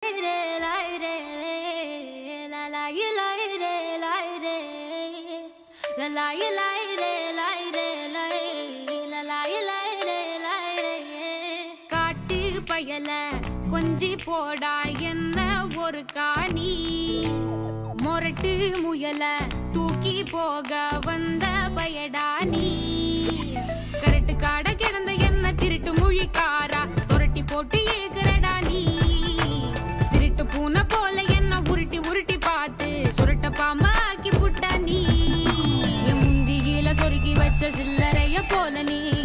ரே லாய் ரே லா லாய் லாய் ரே லாய் ரே லா லாய் லாய் ரே லாய் ரே லாய் லா லாய் லாய் ரே லாய் ரே காட்டு பயல கொஞ்சி போடா என்ன ஒரு காணி மொரட்டு முயல தூக்கி போக வந்த பயடா நீ கரட்டு காட கிடந்த என்ன திருட்டு மொழிக்காரா துரட்டி போட்டு இழுக்கிறடா நீ திருட்டு பூனை போல என்ன உருட்டி உருட்டி பார்த்து சுருட்ட பாம்பா ஆக்கி புட்டா நீ என் முந்தியில சொருகி வச்ச சில்லறைய போல நீ